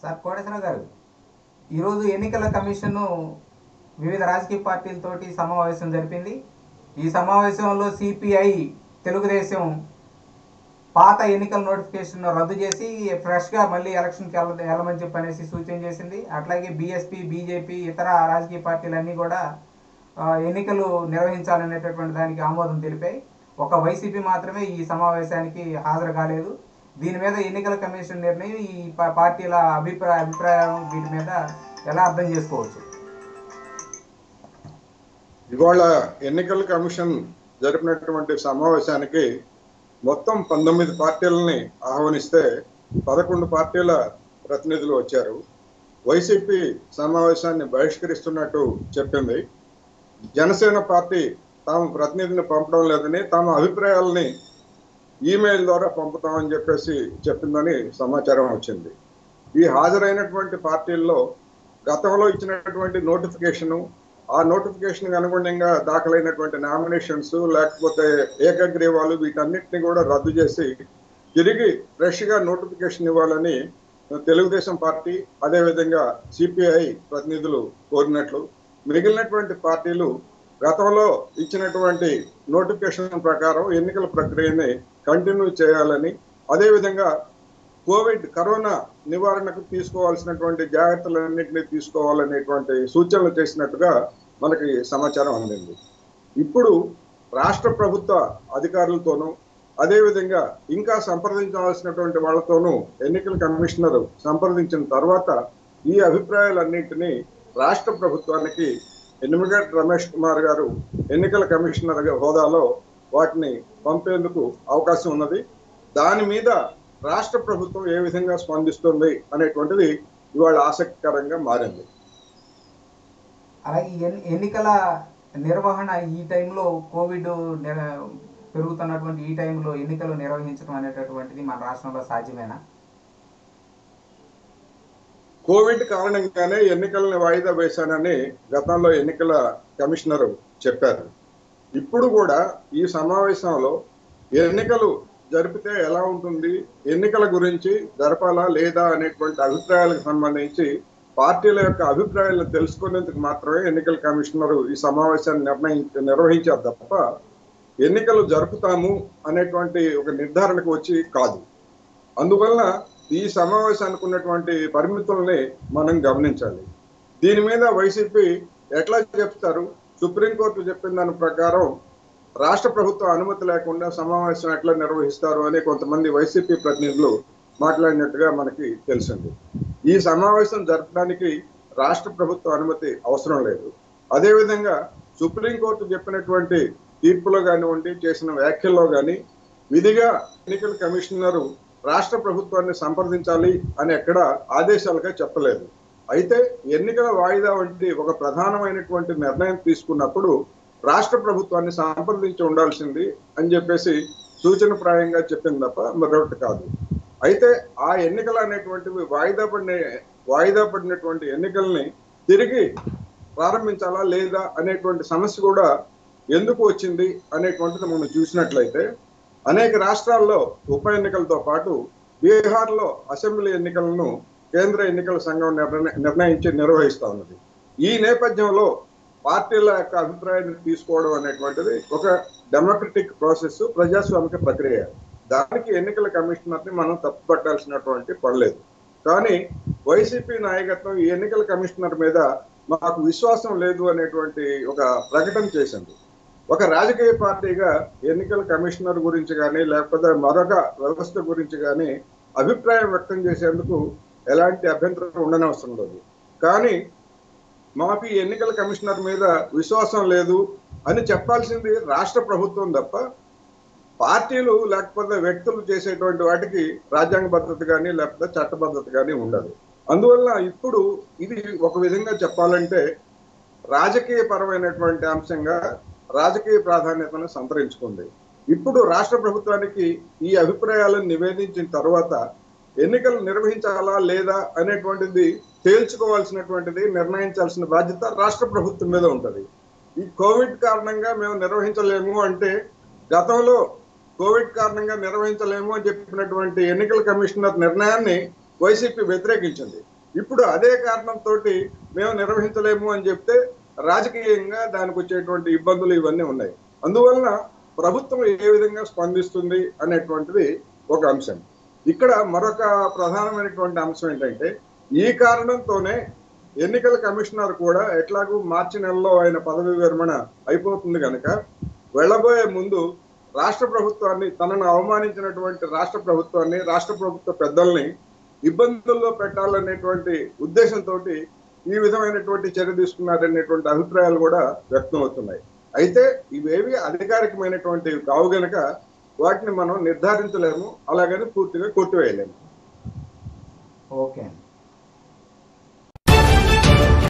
sir Koteswara గారు ఈరోజు ఎన్నికల కమిషన్ వివిధ రాజకీయ పార్టీలతోటి సమావేశం జరిపింది ఈ సమావేశంలో సిపిఐ తెలుగుదేశం పాత ఎన్నికల నోటిఫికేషన్ రద్దు చేసి ఫ్రెష్గా మళ్ళీ ఎలక్షన్కి వెళ్ళ వెళ్ళమని చెప్పి అనేసి సూచన చేసింది అట్లాగే బీఎస్పీ బీజేపీ ఇతర రాజకీయ పార్టీలన్నీ కూడా ఆ, ఎన్నికలు నిర్వహించాలనేటటువంటి దానికి ఆమోదం తెలిపాయి ఒక వైసీపీ మాత్రమే ఈ సమావేశానికి హాజరు కాలేదు దీని మీద ఎన్నికల కమిషన్ నిర్ణయం ఈ పా- పార్టీల అభిప్రాయ అభిప్రాయం వీటి మీద ఎలా అర్థం చేసుకోవచ్చు ఇవాళ ఎన్నికల కమిషన్ జరిపినటువంటి సమావేశానికి మొత్తం పంతొమ్మిది పార్టీలని ఆహ్వానిస్తే పదకొండు పార్టీల ప్రతినిధులు వచ్చారు వైసీపీ సమావేశాన్ని బహిష్కరిస్తున్నట్టు చెప్పింది జనసేన పార్టీ తాము ప్రతినిధిని పంపడం లేదని తమ అభిప్రాయాలని ఈమెయిల్ ద్వారా పంపుతామని చెప్పేసి చెప్పిందని సమాచారం వచ్చింది ఈ హాజరైనటువంటి పార్టీల్లో గతంలో ఇచ్చినటువంటి నోటిఫికేషను ఆ నోటిఫికేషన్ అనుగుణంగా దాఖలైనటువంటి నామినేషన్స్ లేకపోతే ఏకగ్రీవాలు వీటన్నిటిని కూడా రద్దు చేసి తిరిగి ఫ్రెష్ గా నోటిఫికేషన్ ఇవ్వాలని తెలుగుదేశం పార్టీ అదేవిధంగా సిపిఐ ప్రతినిధులు కోరినట్లు మిగిలినటువంటి పార్టీలు గతంలో ఇచ్చినటువంటి నోటిఫికేషన్ ప్రకారం ఎన్నికల ప్రక్రియని కంటిన్యూ చేయాలని అదేవిధంగా కోవిడ్ కరోనా నివారణకు తీసుకోవాల్సినటువంటి జాగ్రత్తలన్నింటినీ తీసుకోవాలనేటువంటి సూచనలు చేసినట్టుగా మనకి సమాచారం అందింది ఇప్పుడు రాష్ట్ర ప్రభుత్వ అధికారులతోనూ అదేవిధంగా ఇంకా సంప్రదించాల్సినటువంటి వాళ్ళతోనూ ఎన్నికల కమిషనర్ సంప్రదించిన తర్వాత ఈ అభిప్రాయాలన్నింటినీ రాష్ట్ర ప్రభుత్వానికి ఎన్నిమిగట్ రమేష్ కుమార్ గారు ఎన్నికల కమిషనర్ హోదాలో వాటిని పంపేందుకు అవకాశం ఉన్నది దాని మీద రాష్ట్ర ప్రభుత్వం ఏ విధంగా స్పందిస్తుంది అనేటువంటిది ఇవాళ ఆసక్తికరంగా మారింది అలాగే ఎన్ని- ఎన్నికల నిర్వహణ ఈ టైంలో కోవిడ్ నిర- పెరుగుతున్నటువంటి ఈ టైంలో ఎన్నికలు నిర్వహించడం అనేటటువంటిది మన రాష్ట్రంలో సాధ్యమేనా కోవిడ్ కారణంగానే ఎన్నికలను వాయిదా వేశానని గతంలో ఎన్నికల కమిషనర్ చెప్పారు ఇప్పుడు కూడా ఈ సమావేశంలో ఎన్నికలు జరిపితే ఎలా ఉంటుంది ఎన్నికల గురించి జరపాలా లేదా అనేటువంటి అభిప్రాయాలకు సంబంధించి పార్టీల యొక్క అభిప్రాయాలను తెలుసుకునేందుకు మాత్రమే ఎన్నికల కమిషనర్ ఈ సమావేశాన్ని నిర్ణయించి నిర్వహించారు తప్ప ఎన్నికలు జరుపుతాము అనేటువంటి ఒక నిర్ధారణకు వచ్చి కాదు అందువలన ఈ సమావేశానికి ఉన్నటువంటి పరిమితుల్ని మనం గమనించాలి దీని మీద వైసీపీ ఎట్లా చెప్తారు సుప్రీంకోర్టు చెప్పిన దాని ప్రకారం రాష్ట్ర ప్రభుత్వ అనుమతి లేకుండా సమావేశం ఎట్లా నిర్వహిస్తారు అని కొంతమంది వైసీపీ ప్రతినిధులు మాట్లాడినట్టుగా మనకి తెలిసింది ఈ సమావేశం జరపడానికి రాష్ట్ర ప్రభుత్వ అనుమతి అవసరం లేదు అదేవిధంగా సుప్రీంకోర్టు చెప్పినటువంటి తీర్పులో కానివ్వండి చేసిన వ్యాఖ్యల్లో కానీ విధిగా ఎన్నికల కమిషనరు రాష్ట్ర ప్రభుత్వాన్ని సంప్రదించాలి అని ఎక్కడ ఆదేశాలుగా చెప్పలేదు అయితే ఎన్నికల వాయిదా వంటి ఒక ప్రధానమైనటువంటి నిర్ణయం తీసుకున్నప్పుడు రాష్ట్ర ప్రభుత్వాన్ని సంప్రదించి ఉండాల్సింది అని చెప్పేసి సూచన ప్రాయంగా చెప్పింది తప్ప మరొకటి కాదు అయితే ఆ ఎన్నికలు అనేటువంటివి వాయిదా పడిన వాయిదా పడినటువంటి ఎన్నికల్ని తిరిగి ప్రారంభించాలా లేదా అనేటువంటి సమస్య కూడా ఎందుకు వచ్చింది అనేటువంటిది మనం చూసినట్లయితే అనేక రాష్ట్రాల్లో ఉప ఎన్నికలతో పాటు బీహార్లో అసెంబ్లీ ఎన్నికలను కేంద్ర ఎన్నికల సంఘం నిర్ణ- నిర్ణయించి నిర్వహిస్తా ఉన్నది ఈ నేపథ్యంలో పార్టీల యొక్క అభిప్రాయాన్ని తీసుకోవడం అనేటువంటిది ఒక డెమోక్రటిక్ ప్రాసెస్ ప్రజాస్వామిక ప్రక్రియ దానికి ఎన్నికల కమిషనర్ని మనం తప్పుపట్టాల్సినటువంటి పడలేదు కానీ వైసీపీ నాయకత్వం ఈ ఎన్నికల కమిషనర్ మీద మాకు విశ్వాసం లేదు అనేటువంటి ఒక ప్రకటన చేసింది ఒక రాజకీయ పార్టీగా ఎన్నికల కమిషనర్ గురించి కానీ లేకపోతే మరొక వ్యవస్థ గురించి కానీ అభిప్రాయం వ్యక్తం చేసేందుకు ఎలాంటి అభ్యంతరం ఉండనవసరం లేదు కానీ మాకు ఈ ఎన్నికల కమిషనర్ మీద విశ్వాసం లేదు అని చెప్పాల్సింది రాష్ట్ర ప్రభుత్వం తప్ప పార్టీలు లేకపోతే వ్యక్తులు చేసేటువంటి వాటికి రాజ్యాంగబద్ధత కానీ లేకపోతే చట్టబద్ధత కానీ ఉండదు అందువల్ల ఇప్పుడు ఇది ఒక విధంగా చెప్పాలంటే రాజకీయ పరమైనటువంటి అంశంగా రాజకీయ ప్రాధాన్యతను సంతరించుకుంది ఇప్పుడు రాష్ట్ర ప్రభుత్వానికి ఈ అభిప్రాయాలను నివేదించిన తర్వాత ఎన్నికలు నిర్వహించాలా లేదా అనేటువంటిది తేల్చుకోవాల్సినటువంటిది నిర్ణయించాల్సిన బాధ్యత రాష్ట్ర ప్రభుత్వం మీద ఉంటుంది ఈ కోవిడ్ కారణంగా మేము నిర్వహించలేము అంటే గతంలో కోవిడ్ కారణంగా నిర్వహించలేము అని చెప్పినటువంటి ఎన్నికల కమిషనర్ నిర్ణయాన్ని వైసీపీ వ్యతిరేకించింది ఇప్పుడు అదే కారణంతో మేము నిర్వహించలేము అని చెప్తే రాజకీయంగా దానికి వచ్చేటువంటి ఇబ్బందులు ఇవన్నీ ఉన్నాయి అందువలన ప్రభుత్వం ఏ విధంగా స్పందిస్తుంది అనేటువంటిది ఒక అంశం ఇక్కడ మరొక ప్రధానమైనటువంటి అంశం ఏంటంటే ఈ కారణంతోనే ఎన్నికల కమిషనర్ కూడా ఎట్లాగూ మార్చి నెలలో ఆయన పదవి విరమణ అయిపోతుంది కనుక వెళ్ళబోయే ముందు రాష్ట్ర ప్రభుత్వాన్ని తనను అవమానించినటువంటి రాష్ట్ర ప్రభుత్వాన్ని రాష్ట్ర ప్రభుత్వ పెద్దల్ని ఇబ్బందుల్లో పెట్టాలనేటువంటి ఉద్దేశంతో ఈ విధమైనటువంటి చర్య తీసుకున్నారనేటువంటి అభిప్రాయాలు కూడా వ్యక్తం అవుతున్నాయి అయితే ఇవేవి అధికారికమైనటువంటివి కావు గనక వాటిని మనం నిర్ధారించలేము అలాగని పూర్తిగా కొట్టివేయలేము ఓకే అండి